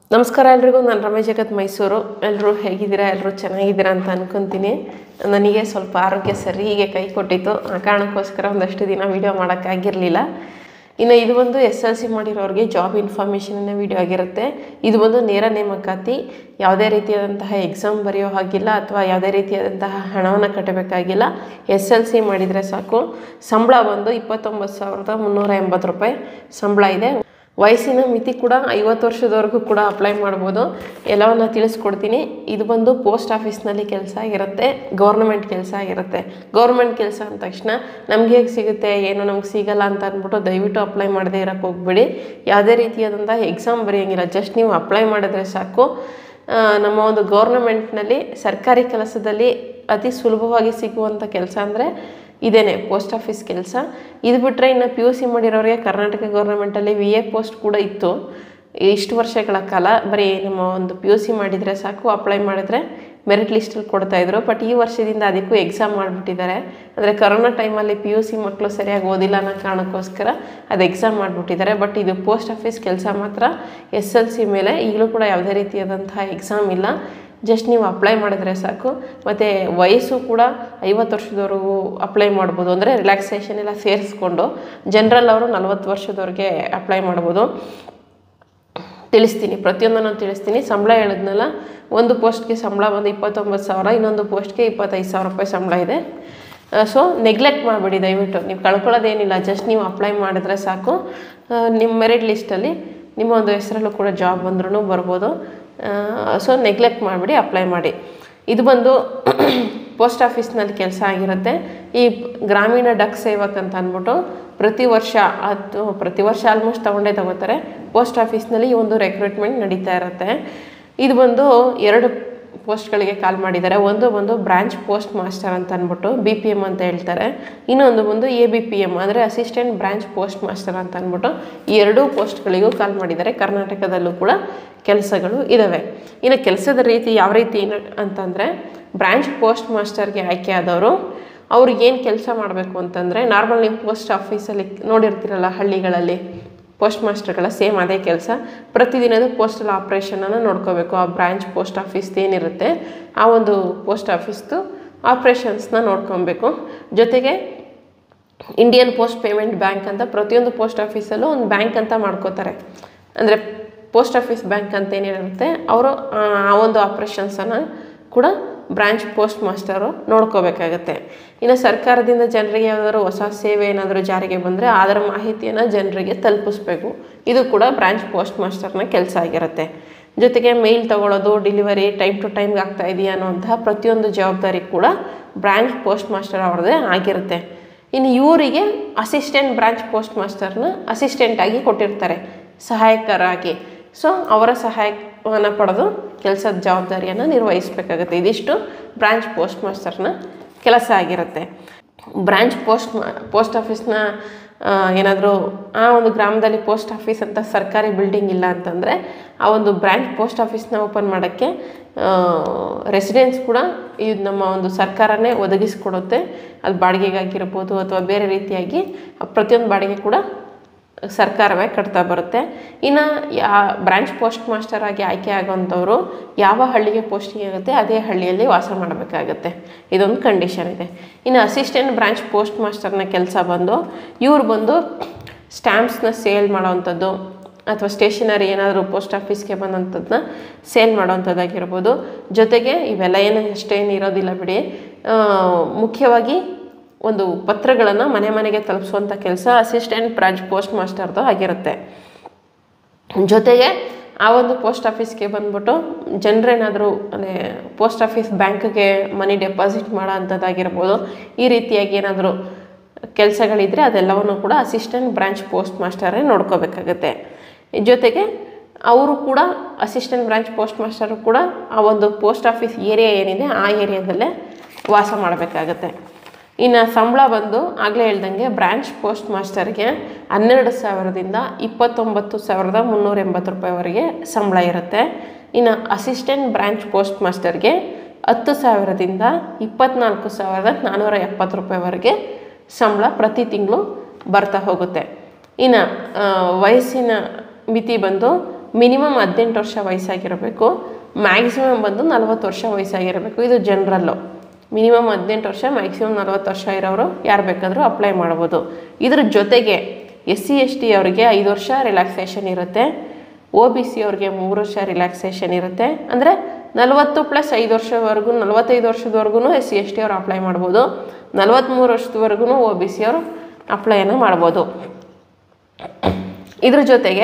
ನಮಸ್ಕಾರ ಎಲ್ರಿಗೂ ನಾನು ರಮೇಶ್ ಜಗತ್ ಮೈಸೂರು ಎಲ್ಲರೂ ಹೇಗಿದ್ದೀರಾ ಎಲ್ಲರೂ ಚೆನ್ನಾಗಿದ್ದೀರಾ ಅಂತ ಅನ್ಕೊತೀನಿ ನನಗೆ ಸ್ವಲ್ಪ ಆರೋಗ್ಯ ಸರಿಗೆ ಕೈ ಕೊಟ್ಟಿತ್ತು ಆ ಕಾರಣಕ್ಕೋಸ್ಕರ ಒಂದಷ್ಟು ದಿನ ವೀಡಿಯೋ ಮಾಡೋಕ್ಕಾಗಿರಲಿಲ್ಲ ಇನ್ನು ಇದು ಬಂದು ಎಸ್ ಎಲ್ ಸಿ ಮಾಡಿರೋರಿಗೆ ಜಾಬ್ ಇನ್ಫಾರ್ಮೇಷನ್ನ ವೀಡಿಯೋ ಆಗಿರುತ್ತೆ ಇದು ಬಂದು ನೇರ ನೇಮಕಾತಿ ಯಾವುದೇ ರೀತಿಯಾದಂತಹ ಎಕ್ಸಾಮ್ ಬರೆಯೋ ಹಾಗಿಲ್ಲ ಅಥವಾ ಯಾವುದೇ ರೀತಿಯಾದಂತಹ ಹಣವನ್ನು ಕಟ್ಟಬೇಕಾಗಿಲ್ಲ ಎಸ್ ಎಲ್ ಸಿ ಮಾಡಿದರೆ ಸಾಕು ಸಂಬಳ ಬಂದು ಇಪ್ಪತ್ತೊಂಬತ್ತು ಸಾವಿರದ ಮುನ್ನೂರ ಎಂಬತ್ತು ರೂಪಾಯಿ ಸಂಬಳ ಇದೆ ವಯಸ್ಸಿನ ಮಿತಿ ಕೂಡ ಐವತ್ತು ವರ್ಷದವರೆಗೂ ಕೂಡ ಅಪ್ಲೈ ಮಾಡ್ಬೋದು ಎಲ್ಲವನ್ನ ತಿಳಿಸ್ಕೊಡ್ತೀನಿ ಇದು ಬಂದು ಪೋಸ್ಟ್ ಆಫೀಸ್ನಲ್ಲಿ ಕೆಲಸ ಆಗಿರುತ್ತೆ ಗೌರ್ನಮೆಂಟ್ ಕೆಲಸ ಆಗಿರುತ್ತೆ ಗೌರ್ಮೆಂಟ್ ಕೆಲಸ ಅಂದ ತಕ್ಷಣ ನಮ್ಗೆ ಹೇಗೆ ಸಿಗುತ್ತೆ ಏನು ನಮ್ಗೆ ಸಿಗಲ್ಲ ಅಂತ ಅಂದ್ಬಿಟ್ಟು ದಯವಿಟ್ಟು ಅಪ್ಲೈ ಮಾಡದೇ ಇರೋಕ್ಕೆ ಹೋಗ್ಬೇಡಿ ಯಾವುದೇ ರೀತಿಯಾದಂಥ ಎಕ್ಸಾಮ್ ಬರೆಯೋಂಗಿಲ್ಲ ಜಸ್ಟ್ ನೀವು ಅಪ್ಲೈ ಮಾಡಿದ್ರೆ ಸಾಕು ಆ, ನಮ್ಮ ಒಂದು ಗೌರ್ನಮೆಂಟ್ನಲ್ಲಿ ಸರ್ಕಾರಿ ಕೆಲಸದಲ್ಲಿ ಅತಿ ಸುಲಭವಾಗಿ ಸಿಗುವಂಥ ಕೆಲಸ ಅಂದರೆ ಇದೇನೆ ಪೋಸ್ಟ್ ಆಫೀಸ್ ಕೆಲಸ ಇದು ಬಿಟ್ಟರೆ ಇನ್ನು ಪಿ ಯು ಸಿ ಮಾಡಿರೋರಿಗೆ ಕರ್ನಾಟಕ ಗೌರ್ಮೆಂಟಲ್ಲಿ ವಿ ಎ ಪೋಸ್ಟ್ ಕೂಡ ಇತ್ತು ಇಷ್ಟು ವರ್ಷಗಳ ಕಾಲ ಬರೀ ನಮ್ಮ ಒಂದು ಪಿ ಯು ಸಿ ಮಾಡಿದರೆ ಸಾಕು ಅಪ್ಲೈ ಮಾಡಿದ್ರೆ ಮೆರಿಟ್ ಲಿಸ್ಟಲ್ಲಿ ಕೊಡ್ತಾಯಿದ್ರು ಬಟ್ ಈ ವರ್ಷದಿಂದ ಅದಕ್ಕೂ ಎಕ್ಸಾಮ್ ಮಾಡಿಬಿಟ್ಟಿದ್ದಾರೆ ಅಂದರೆ ಕರೋನಾ ಟೈಮಲ್ಲಿ ಪಿ ಯು ಸಿ ಮಕ್ಕಳು ಸರಿಯಾಗಿ ಓದಿಲ್ಲ ಅನ್ನೋ ಕಾರಣಕ್ಕೋಸ್ಕರ ಅದು ಎಕ್ಸಾಮ್ ಮಾಡಿಬಿಟ್ಟಿದ್ದಾರೆ ಬಟ್ ಇದು ಪೋಸ್ಟ್ ಆಫೀಸ್ ಕೆಲಸ ಮಾತ್ರ ಎಸ್ ಎಲ್ ಸಿ ಮೇಲೆ ಈಗಲೂ ಕೂಡ ಯಾವುದೇ ರೀತಿಯಾದಂತಹ ಎಕ್ಸಾಮ್ ಇಲ್ಲ ಜಸ್ಟ್ ನೀವು ಅಪ್ಲೈ ಮಾಡಿದ್ರೆ ಸಾಕು ಮತ್ತು ವಯಸ್ಸು ಕೂಡ ಐವತ್ತು ವರ್ಷದವರೆಗೂ ಅಪ್ಲೈ ಮಾಡ್ಬೋದು ಅಂದರೆ ರಿಲ್ಯಾಕ್ಸೇಷನ್ ಎಲ್ಲ ಸೇರಿಸ್ಕೊಂಡು ಜನರಲ್ ಅವರು ನಲ್ವತ್ತು ವರ್ಷದವ್ರಿಗೆ ಅಪ್ಲೈ ಮಾಡ್ಬೋದು ತಿಳಿಸ್ತೀನಿ ಪ್ರತಿಯೊಂದನ್ನು ತಿಳಿಸ್ತೀನಿ ಸಂಬಳ ಹೇಳಿದ್ನಲ್ಲ ಒಂದು ಪೋಸ್ಟ್ಗೆ ಸಂಬಳ ಬಂದು ಇಪ್ಪತ್ತೊಂಬತ್ತು ಸಾವಿರ ಇನ್ನೊಂದು ಪೋಸ್ಟ್ಗೆ ಇಪ್ಪತ್ತೈದು ಸಾವಿರ ರೂಪಾಯಿ ಸಂಬಳ ಇದೆ ಸೊ ನೆಗ್ಲೆಕ್ಟ್ ಮಾಡಬೇಡಿ ದಯವಿಟ್ಟು ನೀವು ಕಳ್ಕೊಳ್ಳೋದೇನಿಲ್ಲ ಜಸ್ಟ್ ನೀವು ಅಪ್ಲೈ ಮಾಡಿದ್ರೆ ಸಾಕು ಆ, ನಿಮ್ಮ ಮೆರಿಟ್ ಲಿಸ್ಟಲ್ಲಿ ನಿಮ್ಮ ಒಂದು ಹೆಸರಲ್ಲೂ ಕೂಡ ಜಾಬ್ ಬಂದ್ರೂ ಬರ್ಬೋದು ಸೊ ನೆಗ್ಲೆಕ್ಟ್ ಮಾಡಿಬಿಡಿ ಅಪ್ಲೈ ಮಾಡಿ ಇದು ಬಂದು ಪೋಸ್ಟ್ ಆಫೀಸ್ನಲ್ಲಿ ಕೆಲಸ ಆಗಿರುತ್ತೆ ಈ ಗ್ರಾಮೀಣ ಡಕ್ ಸೇವಕ್ ಅಂತ ಅಂದ್ಬಿಟ್ಟು ಪ್ರತಿ ವರ್ಷ ಅದು ಪ್ರತಿ ವರ್ಷ ಆಲ್ಮೋಸ್ಟ್ ತೊಗೊಂಡೇ ತಗೋತಾರೆ ಪೋಸ್ಟ್ ಆಫೀಸ್ನಲ್ಲಿ ಈ ಒಂದು ರೆಕ್ರೂಟ್ಮೆಂಟ್ ನಡೀತಾ ಇರುತ್ತೆ ಇದು ಬಂದು ಎರಡು ಪೋಸ್ಟ್ಗಳಿಗೆ ಕಾಲ್ ಮಾಡಿದ್ದಾರೆ ಒಂದು ಬಂದು ಬ್ರಾಂಚ್ ಪೋಸ್ಟ್ ಮಾಸ್ಟರ್ ಅಂತ ಅಂದ್ಬಿಟ್ಟು ಬಿ ಪಿ ಎಮ್ ಅಂತ ಹೇಳ್ತಾರೆ ಇನ್ನೊಂದು ಬಂದು ಎ ಬಿ ಪಿ ಎಮ್ ಅಂದರೆ ಅಸಿಸ್ಟೆಂಟ್ ಬ್ರಾಂಚ್ ಪೋಸ್ಟ್ ಮಾಸ್ಟರ್ ಅಂತ ಅಂದ್ಬಿಟ್ಟು ಈ ಎರಡೂ ಪೋಸ್ಟ್ಗಳಿಗೂ ಕಾಲ್ ಮಾಡಿದ್ದಾರೆ ಕರ್ನಾಟಕದಲ್ಲೂ ಕೂಡ ಕೆಲಸಗಳು ಇದ್ದಾವೆ ಇನ್ನು ಕೆಲಸದ ರೀತಿ ಯಾವ ರೀತಿ ನ- ಅಂತಂದರೆ ಬ್ರಾಂಚ್ ಪೋಸ್ಟ್ ಮಾಸ್ಟರ್ಗೆ ಆಯ್ಕೆ ಆದವರು ಅವ್ರಿಗೆ ಏನು ಕೆಲಸ ಮಾಡಬೇಕು ಅಂತಂದರೆ ನಾರ್ಮಲ್ ನೀವು ಪೋಸ್ಟ್ ಆಫೀಸಲ್ಲಿ ನೋಡಿರ್ತೀರಲ್ಲ ಹಳ್ಳಿಗಳಲ್ಲಿ ಪೋಸ್ಟ್ ಮಾಸ್ಟರ್ಗಳ ಸೇಮ್ ಅದೇ ಕೆಲಸ ಪ್ರತಿದಿನದ ಪೋಸ್ಟಲ್ ಆಪ್ರೇಷನನ್ನು ನೋಡ್ಕೋಬೇಕು ಆ ಬ್ರಾಂಚ್ ಪೋಸ್ಟ್ ಆಫೀಸ್ದು ಏನಿರುತ್ತೆ ಆ ಒಂದು ಪೋಸ್ಟ್ ಆಫೀಸ್ದು ಆಪ್ರೇಷನ್ಸ್ನ ನೋಡ್ಕೊಬೇಕು ಜೊತೆಗೆ ಇಂಡಿಯನ್ ಪೋಸ್ಟ್ ಪೇಮೆಂಟ್ ಬ್ಯಾಂಕ್ ಅಂತ ಪ್ರತಿಯೊಂದು ಪೋಸ್ಟ್ ಆಫೀಸಲ್ಲೂ ಒಂದು ಬ್ಯಾಂಕ್ ಅಂತ ಮಾಡ್ಕೋತಾರೆ ಅಂದರೆ ಪೋಸ್ಟ್ ಆಫೀಸ್ ಬ್ಯಾಂಕ್ ಅಂತ ಏನಿರುತ್ತೆ ಅವರು ಆ ಒಂದು ಆಪ್ರೇಷನ್ಸನ್ನು ಕೂಡ ಬ್ರಾಂಚ್ ಪೋಸ್ಟ್ ಮಾಸ್ಟರು ನೋಡ್ಕೋಬೇಕಾಗತ್ತೆ ಇನ್ನು ಸರ್ಕಾರದಿಂದ ಜನರಿಗೆ ಯಾವುದಾದ್ರು ಹೊಸ ಸೇವೆ ಏನಾದರೂ ಜಾರಿಗೆ ಬಂದರೆ ಅದರ ಮಾಹಿತಿಯನ್ನು ಜನರಿಗೆ ತಲುಪಿಸ್ಬೇಕು ಇದು ಕೂಡ ಬ್ರಾಂಚ್ ಪೋಸ್ಟ್ ಮಾಸ್ಟರ್ನ ಕೆಲಸ ಆಗಿರುತ್ತೆ ಜೊತೆಗೆ ಮೇಲ್ ತಗೊಳ್ಳೋದು ಡೆಲಿವರಿ ಟೈಮ್ ಟು ಟೈಮ್ಗೆ ಆಗ್ತಾ ಇದೆಯಾ ಅನ್ನೋಂತಹ ಪ್ರತಿಯೊಂದು ಜವಾಬ್ದಾರಿ ಕೂಡ ಬ್ರಾಂಚ್ ಪೋಸ್ಟ್ ಮಾಸ್ಟರ್ ಅವ್ರದ್ದೇ ಆಗಿರುತ್ತೆ ಇನ್ನು ಇವರಿಗೆ ಅಸಿಸ್ಟೆಂಟ್ ಬ್ರಾಂಚ್ ಪೋಸ್ಟ್ ಮಾಸ್ಟರ್ನ ಅಸಿಸ್ಟೆಂಟ್ ಆಗಿ ಕೊಟ್ಟಿರ್ತಾರೆ ಸಹಾಯಕರಾಗಿ ಸೊ ಅವರ ಸಹಾಯವನ್ನು ಪಡೆದು ಕೆಲಸದ ಜವಾಬ್ದಾರಿಯನ್ನು ನಿರ್ವಹಿಸಬೇಕಾಗುತ್ತೆ ಇದಿಷ್ಟು ಬ್ರಾಂಚ್ ಪೋಸ್ಟ್ ಮಾಸ್ಟರ್ನ ಕೆಲಸ ಆಗಿರುತ್ತೆ ಬ್ರಾಂಚ್ ಪೋಸ್ಟ್ ಪೋಸ್ಟ್ ಆಫೀಸ್ನ ಏನಾದರೂ ಆ ಒಂದು ಗ್ರಾಮದಲ್ಲಿ ಪೋಸ್ಟ್ ಆಫೀಸ್ ಅಂತ ಸರ್ಕಾರಿ ಬಿಲ್ಡಿಂಗ್ ಇಲ್ಲ ಅಂತಂದರೆ ಆ ಒಂದು ಬ್ರಾಂಚ್ ಪೋಸ್ಟ್ ಆಫೀಸ್ನ ಓಪನ್ ಮಾಡೋಕ್ಕೆ ರೆಸಿಡೆನ್ಸ್ ಕೂಡ ಇದು ನಮ್ಮ ಒಂದು ಸರ್ಕಾರನೇ ಒದಗಿಸ್ಕೊಡುತ್ತೆ ಅದು ಬಾಡಿಗೆಗಾಗಿರ್ಬೋದು ಅಥವಾ ಬೇರೆ ರೀತಿಯಾಗಿ ಪ್ರತಿಯೊಂದು ಬಾಡಿಗೆ ಕೂಡ ಸರ್ಕಾರವೇ ಕಟ್ತಾ ಬರುತ್ತೆ ಇನ್ನು ಯಾ ಬ್ರಾಂಚ್ ಪೋಸ್ಟ್ ಮಾಸ್ಟರ್ ಆಗಿ ಆಯ್ಕೆ ಆಗೋಂಥವ್ರು ಯಾವ ಹಳ್ಳಿಗೆ ಪೋಸ್ಟಿಂಗ್ ಆಗುತ್ತೆ ಅದೇ ಹಳ್ಳಿಯಲ್ಲಿ ವಾಸ ಮಾಡಬೇಕಾಗತ್ತೆ ಇದೊಂದು ಕಂಡೀಷನ್ ಇದೆ ಇನ್ನು ಅಸಿಸ್ಟೆಂಟ್ ಬ್ರಾಂಚ್ ಪೋಸ್ಟ್ ಮಾಸ್ಟರ್ನ ಕೆಲಸ ಬಂದು ಇವ್ರು ಬಂದು ಸ್ಟ್ಯಾಂಪ್ಸ್ನ ಸೇಲ್ ಮಾಡೋವಂಥದ್ದು ಅಥವಾ ಸ್ಟೇಷನರಿ ಏನಾದರೂ ಪೋಸ್ಟ್ ಆಫೀಸ್ಗೆ ಬಂದಂಥದ್ದನ್ನ ಸೇಲ್ ಮಾಡೋವಂಥದ್ದಾಗಿರ್ಬೋದು ಜೊತೆಗೆ ಇವೆಲ್ಲ ಏನು ಅಷ್ಟೇನು ಇರೋದಿಲ್ಲ ಬಿಡಿ ಆ, ಮುಖ್ಯವಾಗಿ ಒಂದು ಪತ್ರಗಳನ್ನು ಮನೆ ಮನೆಗೆ ತಲುಪಿಸುವಂಥ ಕೆಲಸ ಅಸಿಸ್ಟೆಂಟ್ ಬ್ರಾಂಚ್ ಪೋಸ್ಟ್ ಮಾಸ್ಟರ್ದು ಆಗಿರುತ್ತೆ ಜೊತೆಗೆ ಆ ಒಂದು ಪೋಸ್ಟ್ ಆಫೀಸ್ಗೆ ಬಂದ್ಬಿಟ್ಟು ಜನರೇನಾದರೂ ಅಂದರೆ ಪೋಸ್ಟ್ ಆಫೀಸ್ ಬ್ಯಾಂಕ್ಗೆ ಮನಿ ಡೆಪಾಸಿಟ್ ಮಾಡೋ ಅಂಥದ್ದಾಗಿರ್ಬೋದು ಈ ರೀತಿಯಾಗಿ ಏನಾದರೂ ಕೆಲಸಗಳಿದ್ರೆ ಅದೆಲ್ಲವನ್ನು ಕೂಡ ಅಸಿಸ್ಟೆಂಟ್ ಬ್ರಾಂಚ್ ಪೋಸ್ಟ್ ಮಾಸ್ಟರೇ ನೋಡ್ಕೋಬೇಕಾಗತ್ತೆ ಜೊತೆಗೆ ಅವರು ಕೂಡ ಅಸಿಸ್ಟೆಂಟ್ ಬ್ರಾಂಚ್ ಪೋಸ್ಟ್ ಮಾಸ್ಟರು ಕೂಡ ಆ ಒಂದು ಪೋಸ್ಟ್ ಆಫೀಸ್ ಏರಿಯಾ ಏನಿದೆ ಆ ಏರಿಯಾದಲ್ಲೇ ವಾಸ ಮಾಡಬೇಕಾಗತ್ತೆ ಇನ್ನು ಸಂಬಳ ಬಂದು ಆಗಲೇ ಹೇಳ್ದಂಗೆ ಬ್ರಾಂಚ್ ಪೋಸ್ಟ್ ಮಾಸ್ಟರ್ಗೆ ಹನ್ನೆರಡು ಸಾವಿರದಿಂದ ಇಪ್ಪತ್ತೊಂಬತ್ತು ಸಾವಿರದ ಮುನ್ನೂರ ಎಂಬತ್ತು ರೂಪಾಯಿವರೆಗೆ ಸಂಬಳ ಇರುತ್ತೆ ಇನ್ನು ಅಸಿಸ್ಟೆಂಟ್ ಬ್ರಾಂಚ್ ಪೋಸ್ಟ್ ಮಾಸ್ಟರ್ಗೆ ಹತ್ತು ಸಾವಿರದಿಂದ ಇಪ್ಪತ್ನಾಲ್ಕು ಸಾವಿರದ ನಾನ್ನೂರ ಎಪ್ಪತ್ತು ರೂಪಾಯಿವರೆಗೆ ಸಂಬಳ ಪ್ರತಿ ತಿಂಗಳು ಬರ್ತಾ ಹೋಗುತ್ತೆ ಇನ್ನು ಆ, ವಯಸ್ಸಿನ ಮಿತಿ ಬಂದು ಮಿನಿಮಮ್ ಹದಿನೆಂಟು ವರ್ಷ ವಯಸ್ಸಾಗಿರಬೇಕು ಮ್ಯಾಕ್ಸಿಮಮ್ ಬಂದು ನಲ್ವತ್ತು ವರ್ಷ ವಯಸ್ಸಾಗಿರಬೇಕು ಇದು ಜನರಲ್ಲು ಮಿನಿಮಮ್ ಹದಿನೆಂಟು ವರ್ಷ ಮ್ಯಾಕ್ಸಿಮಮ್ ನಲ್ವತ್ತು ವರ್ಷ ಇರೋರು ಯಾರು ಬೇಕಾದರೂ ಅಪ್ಲೈ ಮಾಡ್ಬೋದು ಇದ್ರ ಜೊತೆಗೆ ಎಸ್ ಸಿ ಎಸ್ ಟಿ ಅವರಿಗೆ ಐದು ವರ್ಷ ರಿಲ್ಯಾಕ್ಸೇಷನ್ ಇರುತ್ತೆ ಒ ಬಿ ಸಿ ಅವ್ರಿಗೆ ಮೂರು ವರ್ಷ ರಿಲ್ಯಾಕ್ಸೇಷನ್ ಇರುತ್ತೆ ಅಂದರೆ ನಲವತ್ತು ಪ್ಲಸ್ ಐದು ವರ್ಷವರೆಗೂ ನಲವತ್ತೈದು ವರ್ಷದವರೆಗೂ ಎಸ್ ಸಿ ಎಸ್ ಟಿ ಅವ್ರು ಅಪ್ಲೈ ಮಾಡ್ಬೋದು ನಲವತ್ತ್ಮೂರು ವರ್ಷದವರೆಗೂ ಒ ಬಿ ಸಿ ಅವರು ಅಪ್ಲೈನ ಮಾಡ್ಬೋದು ಇದ್ರ ಜೊತೆಗೆ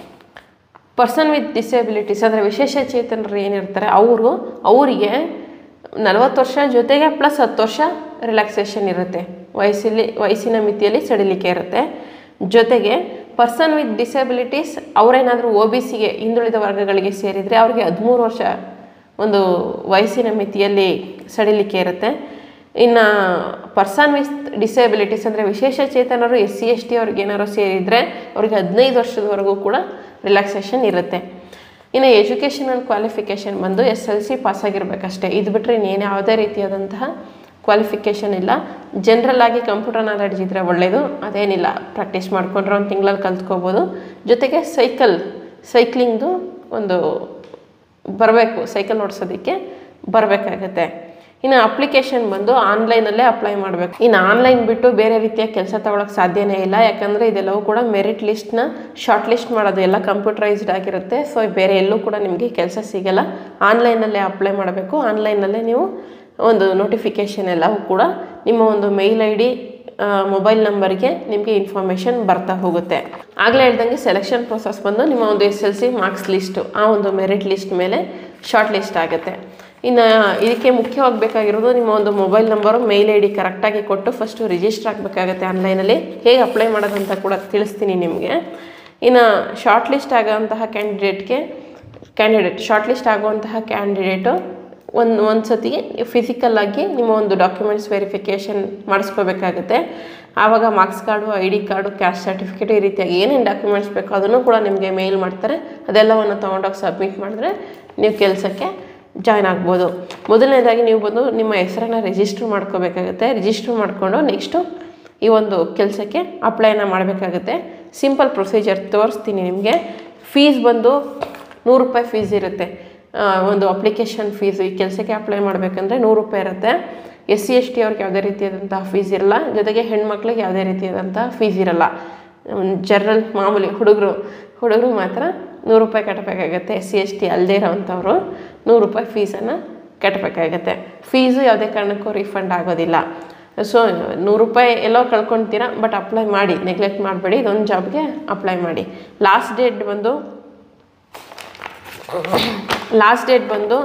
ಪರ್ಸನ್ ವಿತ್ ಡಿಸೇಬಿಲಿಟೀಸ್ ಅಂದರೆ ವಿಶೇಷ ಚೇತನರು ಏನಿರ್ತಾರೆ ಅವರು ಅವರಿಗೆ ನಲವತ್ತು ವರ್ಷ ಜೊತೆಗೆ ಪ್ಲಸ್ ಹತ್ತು ವರ್ಷ ರಿಲ್ಯಾಕ್ಸೇಷನ್ ಇರುತ್ತೆ ವಯಸ್ಸಲ್ಲಿ ವಯಸ್ಸಿನ ಮಿತಿಯಲ್ಲಿ ಸಡಿಲಿಕೆ ಇರುತ್ತೆ ಜೊತೆಗೆ ಪರ್ಸನ್ ವಿತ್ ಡಿಸೇಬಿಲಿಟೀಸ್ ಅವರೇನಾದರೂ ಒ ಬಿ ಸಿಗೆ ಹಿಂದುಳಿದ ವರ್ಗಗಳಿಗೆ ಸೇರಿದರೆ ಅವ್ರಿಗೆ ಹದಿಮೂರು ವರ್ಷ ಒಂದು ವಯಸ್ಸಿನ ಮಿತಿಯಲ್ಲಿ ಸಡಿಲಿಕೆ ಇರುತ್ತೆ ಇನ್ನು ಪರ್ಸನ್ ವಿತ್ ಡಿಸೇಬಿಲಿಟೀಸ್ ಅಂದರೆ ವಿಶೇಷ ಚೇತನರು ಎಸ್ ಸಿ ಎಸ್ ಟಿ ಅವ್ರಿಗೆ ಏನಾದ್ರು ಸೇರಿದರೆ ಅವ್ರಿಗೆ ಹದಿನೈದು ವರ್ಷದವರೆಗೂ ಕೂಡ ರಿಲ್ಯಾಕ್ಸೇಷನ್ ಇರುತ್ತೆ ಇನ್ನು ಎಜುಕೇಷನಲ್ ಕ್ವಾಲಿಫಿಕೇಷನ್ ಬಂದು ಎಸ್ ಎಲ್ ಸಿ ಪಾಸಾಗಿರ್ಬೇಕಷ್ಟೇ ಇದು ಬಿಟ್ಟರೆ ಇನ್ನೇನು ಯಾವುದೇ ರೀತಿಯಾದಂತಹ ಕ್ವಾಲಿಫಿಕೇಷನ್ ಇಲ್ಲ ಜನರಲ್ ಆಗಿ ಕಂಪ್ಯೂಟರ್ ನಾಲೆಡ್ಜ್ ಇದ್ದರೆ ಒಳ್ಳೆಯದು ಅದೇನಿಲ್ಲ ಪ್ರಾಕ್ಟೀಸ್ ಮಾಡಿಕೊಂಡ್ರೆ ಒಂದು ತಿಂಗಳಲ್ಲಿ ಕಲ್ತ್ಕೋಬೋದು ಜೊತೆಗೆ ಸೈಕಲ್ ಸೈಕ್ಲಿಂಗ್ದು ಒಂದು ಬರಬೇಕು ಸೈಕಲ್ ಓಡಿಸೋದಕ್ಕೆ ಬರಬೇಕಾಗತ್ತೆ ಇನ್ನು ಅಪ್ಲಿಕೇಶನ್ ಬಂದು ಆನ್ಲೈನಲ್ಲೇ ಅಪ್ಲೈ ಮಾಡಬೇಕು ಇನ್ನು ಆನ್ಲೈನ್ ಬಿಟ್ಟು ಬೇರೆ ರೀತಿಯ ಕೆಲಸ ತಗೊಳಕ್ಕೆ ಸಾಧ್ಯನೇ ಇಲ್ಲ ಯಾಕಂದರೆ ಇದೆಲ್ಲವೂ ಕೂಡ ಮೆರಿಟ್ ಲಿಸ್ಟ್ನ ಶಾರ್ಟ್ ಲಿಸ್ಟ್ ಮಾಡೋದು ಎಲ್ಲ ಕಂಪ್ಯೂಟರೈಸ್ಡ್ ಆಗಿರುತ್ತೆ ಸೊ ಬೇರೆ ಎಲ್ಲೂ ಕೂಡ ನಿಮಗೆ ಕೆಲಸ ಸಿಗಲ್ಲ ಆನ್ಲೈನಲ್ಲೇ ಅಪ್ಲೈ ಮಾಡಬೇಕು ಆನ್ಲೈನಲ್ಲೇ ನೀವು ಒಂದು ನೋಟಿಫಿಕೇಷನ್ ಎಲ್ಲವೂ ಕೂಡ ನಿಮ್ಮ ಒಂದು ಮೇಲ್ ಐ ಡಿ ಮೊಬೈಲ್ ನಂಬರ್ಗೆ ನಿಮಗೆ ಇನ್ಫಾರ್ಮೇಷನ್ ಬರ್ತಾ ಹೋಗುತ್ತೆ ಆಗಲೇ ಹೇಳ್ದಂಗೆ ಸೆಲೆಕ್ಷನ್ ಪ್ರೊಸೆಸ್ ಬಂದು ನಿಮ್ಮ ಒಂದು S L C marks list ಆ ಒಂದು ಮೆರಿಟ್ ಲಿಸ್ಟ್ ಮೇಲೆ ಶಾರ್ಟ್ ಲಿಸ್ಟ್ ಆಗುತ್ತೆ ಇನ್ನು ಇದಕ್ಕೆ ಮುಖ್ಯವಾಗಿ ಬೇಕಾಗಿರೋದು ನಿಮ್ಮ ಒಂದು mobile number mail I D ಕರೆಕ್ಟಾಗಿ ಕೊಟ್ಟು ಫಸ್ಟು ರಿಜಿಸ್ಟರ್ ಆಗಬೇಕಾಗತ್ತೆ ಆನ್ಲೈನಲ್ಲಿ ಹೇಗೆ ಅಪ್ಲೈ ಮಾಡೋದಂತ ಕೂಡ ತಿಳಿಸ್ತೀನಿ ನಿಮಗೆ ಇನ್ನು ಶಾರ್ಟ್ ಲಿಸ್ಟ್ ಆಗೋಂತಹ ಕ್ಯಾಂಡಿಡೇಟ್ಗೆ ಕ್ಯಾಂಡಿಡೇಟ್ ಶಾರ್ಟ್ ಲಿಸ್ಟ್ ಆಗುವಂತಹ ಕ್ಯಾಂಡಿಡೇಟು ಒಂದು ಒಂದು ಸತಿ ಫಿಸಿಕಲ್ಲಾಗಿ ನಿಮ್ಮ ಒಂದು ಡಾಕ್ಯುಮೆಂಟ್ಸ್ ವೆರಿಫಿಕೇಷನ್ ಮಾಡಿಸ್ಕೋಬೇಕಾಗುತ್ತೆ ಆವಾಗ marks card I D card caste certificate ಈ ರೀತಿಯಾಗಿ ಏನೇನು ಡಾಕ್ಯುಮೆಂಟ್ಸ್ ಬೇಕೋ ಅದನ್ನು ಕೂಡ ನಿಮಗೆ ಮೇಲ್ ಮಾಡ್ತಾರೆ ಅದೆಲ್ಲವನ್ನು ತೊಗೊಂಡೋಗಿ ಸಬ್ಮಿಟ್ ಮಾಡಿದ್ರೆ ನೀವು ಕೆಲಸಕ್ಕೆ ಜಾಯ್ನ್ ಆಗ್ಬೋದು ಮೊದಲನೇದಾಗಿ ನೀವು ಬಂದು ನಿಮ್ಮ ಹೆಸರನ್ನು ರಿಜಿಸ್ಟ್ರ್ ಮಾಡ್ಕೋಬೇಕಾಗುತ್ತೆ ರಿಜಿಸ್ಟ್ರ್ ಮಾಡಿಕೊಂಡು ನೆಕ್ಸ್ಟು ಈ ಒಂದು ಕೆಲಸಕ್ಕೆ ಅಪ್ಲೈನ ಮಾಡಬೇಕಾಗುತ್ತೆ ಸಿಂಪಲ್ ಪ್ರೊಸೀಜರ್ ತೋರಿಸ್ತೀನಿ ನಿಮಗೆ ಫೀಸ್ ಬಂದು ನೂರು ರೂಪಾಯಿ ಫೀಸ್ ಇರುತ್ತೆ ಆ, ಒಂದು ಅಪ್ಲಿಕೇಶನ್ ಫೀಸ್ ಈ ಕೆಲಸಕ್ಕೆ ಅಪ್ಲೈ ಮಾಡಬೇಕಂದ್ರೆ ನೂರು ರೂಪಾಯಿ ಇರುತ್ತೆ ಎಸ್ ಸಿ ಎಸ್ ಟಿ ಅವ್ರಿಗೆ ಯಾವುದೇ ರೀತಿಯಾದಂತಹ ಫೀಸ್ ಇರಲ್ಲ ಜೊತೆಗೆ ಹೆಣ್ಮಕ್ಳಿಗೆ ಯಾವುದೇ ರೀತಿಯಾದಂತಹ ಫೀಸ್ ಇರಲ್ಲ ಜನರಲ್ ಮಾಮೂಲಿ ಹುಡುಗರು ಹುಡುಗರು ಮಾತ್ರ ನೂರು ರೂಪಾಯಿ ಕಟ್ಟಬೇಕಾಗತ್ತೆ ಎಸ್ ಸಿ ಎಸ್ ಟಿ ಅಲ್ಲದೇ ಇರೋವಂಥವ್ರು ನೂರು ರೂಪಾಯಿ ಫೀಸನ್ನು ಕಟ್ಟಬೇಕಾಗತ್ತೆ ಫೀಸು ಯಾವುದೇ ಕಾರಣಕ್ಕೂ ರಿಫಂಡ್ ಆಗೋದಿಲ್ಲ ಸೊ ನೂರು ರೂಪಾಯಿ ಎಲ್ಲೋ ಕಳ್ಕೊಳ್ತೀರಾ ಬಟ್ ಅಪ್ಲೈ ಮಾಡಿ ನೆಗ್ಲೆಕ್ಟ್ ಮಾಡಬೇಡಿ ಇದೊಂದು ಜಾಬ್ಗೆ ಅಪ್ಲೈ ಮಾಡಿ ಲಾಸ್ಟ್ ಡೇಟ್ ಬಂದು ಲಾಸ್ಟ್ ಡೇಟ್ ಬಂದು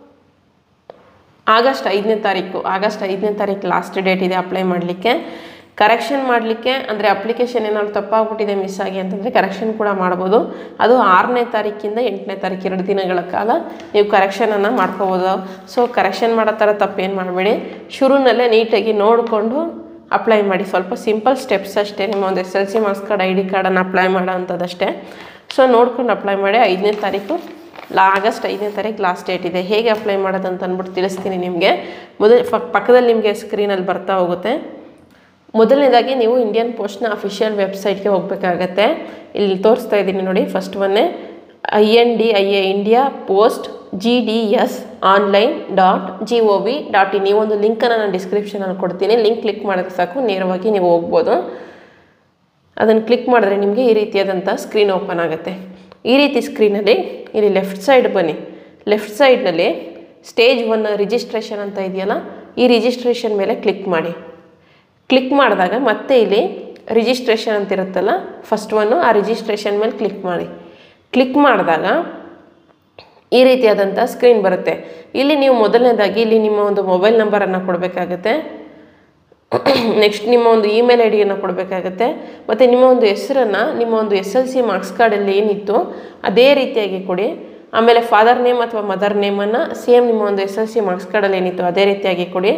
ಆಗಸ್ಟ್ ಐದನೇ ತಾರೀಕು ಆಗಸ್ಟ್ ಐದನೇ ತಾರೀಕು ಲಾಸ್ಟ್ ಡೇಟ್ ಇದೆ ಅಪ್ಲೈ ಮಾಡಲಿಕ್ಕೆ ಕರೆಕ್ಷನ್ ಮಾಡಲಿಕ್ಕೆ ಅಂದರೆ ಅಪ್ಲಿಕೇಶನ್ ಏನಾದ್ರು ತಪ್ಪಾಗ್ಬಿಟ್ಟಿದೆ ಮಿಸ್ ಆಗಿ ಅಂತಂದರೆ ಕರೆಕ್ಷನ್ ಕೂಡ ಮಾಡ್ಬೋದು ಅದು ಆರನೇ ತಾರೀಕಿಂದ ಎಂಟನೇ ತಾರೀಕು ಎರಡು ದಿನಗಳ ಕಾಲ ನೀವು ಕರೆಕ್ಷನನ್ನು ಮಾಡ್ಕೋಬೋದು ಸೊ ಕರೆಕ್ಷನ್ ಮಾಡೋ ಥರ ತಪ್ಪೇನು ಮಾಡಬೇಡಿ ಶುರುನಲ್ಲೇ ನೀಟಾಗಿ ನೋಡಿಕೊಂಡು ಅಪ್ಲೈ ಮಾಡಿ ಸ್ವಲ್ಪ ಸಿಂಪಲ್ ಸ್ಟೆಪ್ಸ್ ಅಷ್ಟೇ ನಿಮ್ಮ ಒಂದು S L C marks card I D ಕಾರ್ಡನ್ನು ಅಪ್ಲೈ ಮಾಡೋ ಅಂಥದ್ದಷ್ಟೇ ಸೊ ನೋಡ್ಕೊಂಡು ಅಪ್ಲೈ ಮಾಡಿ ಐದನೇ ತಾರೀಕು ಲಾ ಆಗಸ್ಟ್ ಐದನೇ ತಾರೀಕು ಲಾಸ್ಟ್ ಡೇಟ್ ಇದೆ ಹೇಗೆ ಅಪ್ಲೈ ಮಾಡೋದು ಅಂತ ಅಂದ್ಬಿಟ್ಟು ತಿಳಿಸ್ತೀನಿ ನಿಮಗೆ ಮೊದಲ ಪಕ್ಕದಲ್ಲಿ ನಿಮಗೆ ಸ್ಕ್ರೀನಲ್ಲಿ ಬರ್ತಾ ಹೋಗುತ್ತೆ ಮೊದಲನೇದಾಗಿ ನೀವು ಇಂಡಿಯನ್ ಪೋಸ್ಟ್ನ ಅಫಿಷಿಯಲ್ ವೆಬ್ಸೈಟ್ಗೆ ಹೋಗಬೇಕಾಗತ್ತೆ ಇಲ್ಲಿ ತೋರಿಸ್ತಾ ಇದ್ದೀನಿ ನೋಡಿ ಫಸ್ಟ್ ಒನ್ನೇ I N D I A India post G D S online dot G O V dot in ಈ ಒಂದು ಲಿಂಕನ್ನು ನಾನು ಡಿಸ್ಕ್ರಿಪ್ಷನಲ್ಲಿ ಕೊಡ್ತೀನಿ ಲಿಂಕ್ ಕ್ಲಿಕ್ ಮಾಡಿದ್ರೆ ಸಾಕು ನೇರವಾಗಿ ನೀವು ಹೋಗ್ಬೋದು ಅದನ್ನು ಕ್ಲಿಕ್ ಮಾಡಿದ್ರೆ ನಿಮಗೆ ಈ ರೀತಿಯಾದಂಥ ಸ್ಕ್ರೀನ್ ಓಪನ್ ಆಗುತ್ತೆ ಈ ರೀತಿ ಸ್ಕ್ರೀನಲ್ಲಿ ಇಲ್ಲಿ ಲೆಫ್ಟ್ ಸೈಡ್ ಬನ್ನಿ ಲೆಫ್ಟ್ ಸೈಡ್ನಲ್ಲಿ ಸ್ಟೇಜ್ ಒನ್ ರಿಜಿಸ್ಟ್ರೇಷನ್ ಅಂತ ಇದೆಯಲ್ಲ ಈ ರಿಜಿಸ್ಟ್ರೇಷನ್ ಮೇಲೆ ಕ್ಲಿಕ್ ಮಾಡಿ ಕ್ಲಿಕ್ ಮಾಡಿದಾಗ ಮತ್ತೆ ಇಲ್ಲಿ ರಿಜಿಸ್ಟ್ರೇಷನ್ ಅಂತ ಇರುತ್ತಲ್ಲ ಫಸ್ಟ್ ಒನ್ನು ಆ ರಿಜಿಸ್ಟ್ರೇಷನ್ ಮೇಲೆ ಕ್ಲಿಕ್ ಮಾಡಿ ಕ್ಲಿಕ್ ಮಾಡಿದಾಗ ಈ ರೀತಿಯಾದಂಥ ಸ್ಕ್ರೀನ್ ಬರುತ್ತೆ ಇಲ್ಲಿ ನೀವು ಮೊದಲನೇದಾಗಿ ಇಲ್ಲಿ ನಿಮ್ಮ ಒಂದು ಮೊಬೈಲ್ ನಂಬರನ್ನು ಕೊಡಬೇಕಾಗತ್ತೆ ನೆಕ್ಸ್ಟ್ ನಿಮ್ಮ ಒಂದು ಇಮೇಲ್ ಐ ಡಿಯನ್ನು ಕೊಡಬೇಕಾಗತ್ತೆ ಮತ್ತು ನಿಮ್ಮ ಒಂದು ಹೆಸರನ್ನು ನಿಮ್ಮ ಒಂದು ಎಸ್ ಎಲ್ ಸಿ ಮಾರ್ಕ್ಸ್ ಕಾರ್ಡಲ್ಲಿ ಏನಿತ್ತು ಅದೇ ರೀತಿಯಾಗಿ ಕೊಡಿ ಆಮೇಲೆ ಫಾದರ್ ನೇಮ್ ಅಥವಾ ಮದರ್ ನೇಮನ್ನು ಸೇಮ್ ನಿಮ್ಮ ಒಂದು ಎಸ್ ಎಲ್ ಸಿ ಮಾರ್ಕ್ಸ್ ಕಾರ್ಡಲ್ಲಿ ಏನಿತ್ತು ಅದೇ ರೀತಿಯಾಗಿ ಕೊಡಿ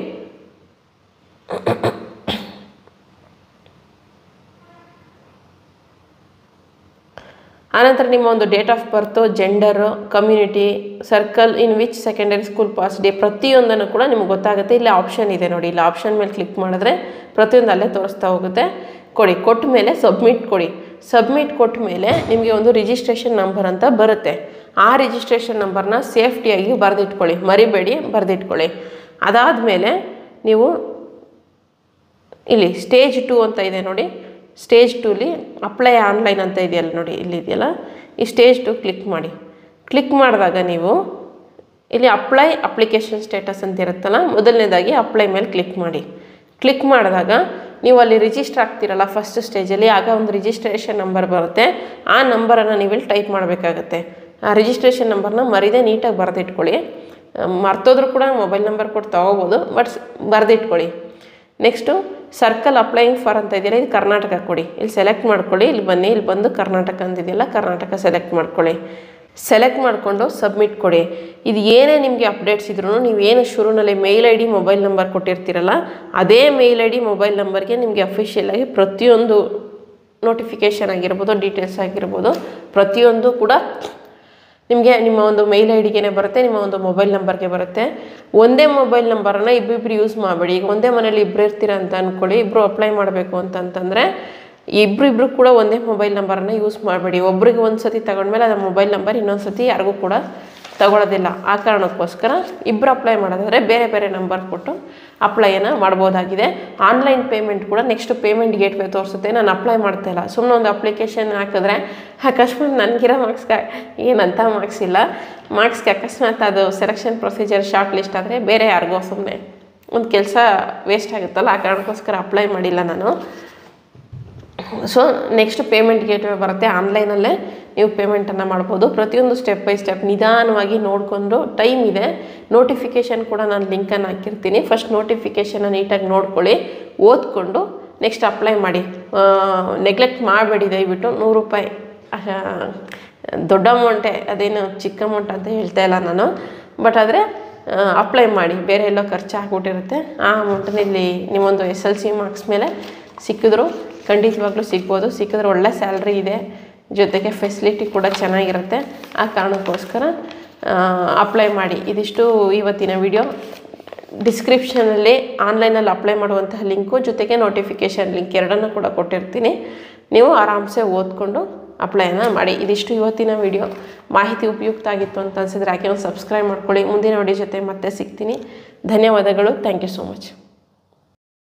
ಆನಂತರ ನಿಮ್ಮ ಒಂದು date of birth gender community circle in which secondary school pass day ಪ್ರತಿಯೊಂದನ್ನು ಕೂಡ ನಿಮ್ಗೆ ಗೊತ್ತಾಗುತ್ತೆ ಇಲ್ಲಿ ಆಪ್ಷನ್ ಇದೆ ನೋಡಿ ಇಲ್ಲಿ ಆಪ್ಷನ್ ಮೇಲೆ ಕ್ಲಿಕ್ ಮಾಡಿದ್ರೆ ಪ್ರತಿಯೊಂದು ಅಲ್ಲೇ ತೋರಿಸ್ತಾ ಹೋಗುತ್ತೆ ಕೊಡಿ ಕೊಟ್ಟ ಮೇಲೆ ಸಬ್ಮಿಟ್ ಕೊಡಿ ಸಬ್ಮಿಟ್ ಕೊಟ್ಟ ಮೇಲೆ ನಿಮಗೆ ಒಂದು ರಿಜಿಸ್ಟ್ರೇಷನ್ ನಂಬರ್ ಅಂತ ಬರುತ್ತೆ ಆ ರಿಜಿಸ್ಟ್ರೇಷನ್ ನಂಬರ್ನ ಸೇಫ್ಟಿಯಾಗಿ ಬರೆದಿಟ್ಕೊಳ್ಳಿ ಮರಿಬೇಡಿ ಬರೆದಿಟ್ಕೊಳ್ಳಿ ಅದಾದಮೇಲೆ ನೀವು ಇಲ್ಲಿ ಸ್ಟೇಜ್ ಟು ಅಂತ ಇದೆ ನೋಡಿ ಸ್ಟೇಜ್ ಟೂಲಿ ಅಪ್ಲೈ ಆನ್ಲೈನ್ ಅಂತ ಇದೆಯಲ್ಲ ನೋಡಿ ಇಲ್ಲಿ ಇದೆಯಲ್ಲ ಈ ಸ್ಟೇಜ್ ಟು ಕ್ಲಿಕ್ ಮಾಡಿ ಕ್ಲಿಕ್ ಮಾಡಿದಾಗ ನೀವು ಇಲ್ಲಿ ಅಪ್ಲೈ ಅಪ್ಲಿಕೇಶನ್ ಸ್ಟೇಟಸ್ ಅಂತ ಇರುತ್ತಲ್ಲ ಮೊದಲನೇದಾಗಿ ಅಪ್ಲೈ ಮೇಲೆ ಕ್ಲಿಕ್ ಮಾಡಿ ಕ್ಲಿಕ್ ಮಾಡಿದಾಗ ನೀವು ಅಲ್ಲಿ ರಿಜಿಸ್ಟರ್ ಆಗ್ತಿರಲ್ಲ ಫಸ್ಟ್ ಸ್ಟೇಜಲ್ಲಿ ಆಗ ಒಂದು ರಿಜಿಸ್ಟ್ರೇಷನ್ ನಂಬರ್ ಬರುತ್ತೆ ಆ ನಂಬರನ್ನು ನೀವು ಇಲ್ಲಿ ಟೈಪ್ ಮಾಡಬೇಕಾಗತ್ತೆ ಆ ರಿಜಿಸ್ಟ್ರೇಷನ್ ನಂಬರ್ನ ಮರಿದೇ ನೀಟಾಗಿ ಬರೆದಿಟ್ಕೊಳ್ಳಿ ಮರ್ತೋದ್ರೂ ಕೂಡ ಮೊಬೈಲ್ ನಂಬರ್ ಕೊಟ್ಟು ತೊಗೋಬೋದು ಬಟ್ ಬರೆದಿಟ್ಕೊಳ್ಳಿ ನೆಕ್ಸ್ಟು ಸರ್ಕಲ್ ಅಪ್ಲೈಯಿಂಗ್ ಫಾರ್ ಅಂತ ಇದೆಯಲ್ಲ ಇದು ಕರ್ನಾಟಕ ಕೊಡಿ ಇಲ್ಲಿ ಸೆಲೆಕ್ಟ್ ಮಾಡ್ಕೊಳ್ಳಿ ಇಲ್ಲಿ ಬನ್ನಿ ಇಲ್ಲಿ ಬಂದು ಕರ್ನಾಟಕ ಅಂತಿದೆಯಲ್ಲ ಕರ್ನಾಟಕ ಸೆಲೆಕ್ಟ್ ಮಾಡ್ಕೊಳ್ಳಿ ಸೆಲೆಕ್ಟ್ ಮಾಡಿಕೊಂಡು ಸಬ್ಮಿಟ್ ಕೊಡಿ ಇದು ಏನೇ ನಿಮಗೆ ಅಪ್ಡೇಟ್ಸ್ ಇದ್ರೂ ನೀವು ಏನು ಶುರುನಲ್ಲಿ mail I D mobile number ಕೊಟ್ಟಿರ್ತೀರಲ್ಲ ಅದೇ ಮೇಲ್ ಐ ಡಿ ಮೊಬೈಲ್ ನಂಬರ್ಗೆ ನಿಮಗೆ ಅಫಿಷಿಯಲಾಗಿ ಪ್ರತಿಯೊಂದು ನೋಟಿಫಿಕೇಷನ್ ಆಗಿರ್ಬೋದು ಡೀಟೇಲ್ಸ್ ಆಗಿರ್ಬೋದು ಪ್ರತಿಯೊಂದು ಕೂಡ ನಿಮಗೆ ನಿಮ್ಮ ಒಂದು ಮೇಲ್ ಐ ಡಿಗೆ ಬರುತ್ತೆ ನಿಮ್ಮ ಒಂದು ಮೊಬೈಲ್ ನಂಬರ್ಗೆ ಬರುತ್ತೆ ಒಂದೇ ಮೊಬೈಲ್ ನಂಬರನ್ನು ಇಬ್ಬಿಬ್ರು ಯೂಸ್ ಮಾಡಬೇಡಿ ಈಗ ಒಂದೇ ಮನೇಲಿ ಇಬ್ಬರು ಇರ್ತೀರ ಅಂತ ಅಂದ್ಕೊಳ್ಳಿ ಇಬ್ಬರು ಅಪ್ಲೈ ಮಾಡಬೇಕು ಅಂತಂತಂದರೆ ಇಬ್ರು ಇಬ್ರು ಕೂಡ ಒಂದೇ ಮೊಬೈಲ್ ನಂಬರನ್ನು ಯೂಸ್ ಮಾಡಬೇಡಿ ಒಬ್ರಿಗೆ ಒಂದು ಸತಿ ತಗೊಂಡ್ಮೇಲೆ ಅದು ಮೊಬೈಲ್ ನಂಬರ್ ಇನ್ನೊಂದು ಸತಿ ಯಾರಿಗೂ ಕೂಡ ತಗೊಳ್ಳೋದಿಲ್ಲ ಆ ಕಾರಣಕ್ಕೋಸ್ಕರ ಇಬ್ಬರು ಅಪ್ಲೈ ಮಾಡೋದಾದರೆ ಬೇರೆ ಬೇರೆ ನಂಬರ್ ಕೊಟ್ಟು ಅಪ್ಲೈಯನ್ನು ಮಾಡ್ಬೋದಾಗಿದೆ ಆನ್ಲೈನ್ ಪೇಮೆಂಟ್ ಕೂಡ ನೆಕ್ಸ್ಟ್ ಪೇಮೆಂಟ್ ಗೇಟ್ವೇ ತೋರಿಸುತ್ತೆ ನಾನು ಅಪ್ಲೈ ಮಾಡ್ತಾ ಇಲ್ಲ ಸುಮ್ಮನೆ ಒಂದು ಅಪ್ಲಿಕೇಶನ್ ಹಾಕಿದ್ರೆ ಅಕಸ್ಮಾತ್ ನನಗಿರೋ ಮಾರ್ಕ್ಸ್ಗೆ ಏನಂತ ಮಾರ್ಕ್ಸ್ ಇಲ್ಲ ಮಾರ್ಕ್ಸ್ಗೆ ಅಕಸ್ಮಾತ್ ಅದು ಸೆಲೆಕ್ಷನ್ ಪ್ರೊಸೀಜರ್ ಶಾರ್ಟ್ ಲಿಸ್ಟ್ ಆದರೆ ಬೇರೆ ಯಾರಿಗೋ ಸುಮ್ಮನೆ ಒಂದು ಕೆಲಸ ವೇಸ್ಟ್ ಆಗುತ್ತಲ್ಲ ಆ ಕಾರಣಕ್ಕೋಸ್ಕರ ಅಪ್ಲೈ ಮಾಡಿಲ್ಲ ನಾನು ಸೊ ನೆಕ್ಸ್ಟ್ ಪೇಮೆಂಟ್ ಗೇಟ್ವೇ ಬರುತ್ತೆ ಆನ್ಲೈನಲ್ಲೇ ನೀವು ಪೇಮೆಂಟನ್ನು ಮಾಡ್ಬೋದು ಪ್ರತಿಯೊಂದು ಸ್ಟೆಪ್ ಬೈ ಸ್ಟೆಪ್ ನಿಧಾನವಾಗಿ ನೋಡಿಕೊಂಡು ಟೈಮ್ ಇದೆ ನೋಟಿಫಿಕೇಷನ್ ಕೂಡ ನಾನು ಲಿಂಕನ್ನು ಹಾಕಿರ್ತೀನಿ ಫಸ್ಟ್ ನೋಟಿಫಿಕೇಷನ್ನ ನೀಟಾಗಿ ನೋಡ್ಕೊಳ್ಳಿ ಓದ್ಕೊಂಡು ನೆಕ್ಸ್ಟ್ ಅಪ್ಲೈ ಮಾಡಿ ನೆಗ್ಲೆಕ್ಟ್ ಮಾಡಬೇಡಿ ದಯವಿಟ್ಟು ನೂರು ರೂಪಾಯಿ ದೊಡ್ಡ ಅಮೌಂಟೇ ಅದೇನು ಚಿಕ್ಕ ಅಮೌಂಟ್ ಅಂತ ಹೇಳ್ತಾ ಇಲ್ಲ ನಾನು ಬಟ್ ಆದರೆ ಅಪ್ಲೈ ಮಾಡಿ ಬೇರೆ ಎಲ್ಲೋ ಖರ್ಚು ಆಗ್ಬಿಟ್ಟಿರುತ್ತೆ ಆ ಅಮೌಂಟನ್ನ ಇಲ್ಲಿ ನಿಮ್ಮೊಂದು ಎಸ್ ಎಲ್ ಸಿ ಮಾರ್ಕ್ಸ್ ಮೇಲೆ ಸಿಕ್ಕಿದ್ರು ಖಂಡಿತವಾಗ್ಲೂ ಸಿಗ್ಬೋದು ಸಿಕ್ಕಿದ್ರೆ ಒಳ್ಳೆ ಸ್ಯಾಲ್ರಿ ಇದೆ ಜೊತೆಗೆ ಫೆಸಿಲಿಟಿ ಕೂಡ ಚೆನ್ನಾಗಿರುತ್ತೆ ಆ ಕಾರಣಕ್ಕೋಸ್ಕರ ಅಪ್ಲೈ ಮಾಡಿ ಇದಿಷ್ಟು ಇವತ್ತಿನ ವಿಡಿಯೋ ಡಿಸ್ಕ್ರಿಪ್ಷನಲ್ಲಿ ಆನ್ಲೈನಲ್ಲಿ ಅಪ್ಲೈ ಮಾಡುವಂತಹ ಲಿಂಕು ಜೊತೆಗೆ ನೋಟಿಫಿಕೇಷನ್ ಲಿಂಕ್ ಎರಡನ್ನೂ ಕೂಡ ಕೊಟ್ಟಿರ್ತೀನಿ ನೀವು ಆರಾಮ್ಸೆ ಓದ್ಕೊಂಡು ಅಪ್ಲೈನ ಮಾಡಿ ಇದಿಷ್ಟು ಇವತ್ತಿನ ವಿಡಿಯೋ ಮಾಹಿತಿ ಉಪಯುಕ್ತ ಆಗಿತ್ತು ಅಂತ ಅನಿಸಿದ್ರೆ ಯಾಕೆ ಒಂದು ಸಬ್ಸ್ಕ್ರೈಬ್ ಮಾಡ್ಕೊಳ್ಳಿ ಮುಂದಿನ ವಿಡಿಯೋ ಜೊತೆ ಮತ್ತೆ ಸಿಗ್ತೀನಿ ಧನ್ಯವಾದಗಳು ಥ್ಯಾಂಕ್ ಯು ಸೋ ಮಚ್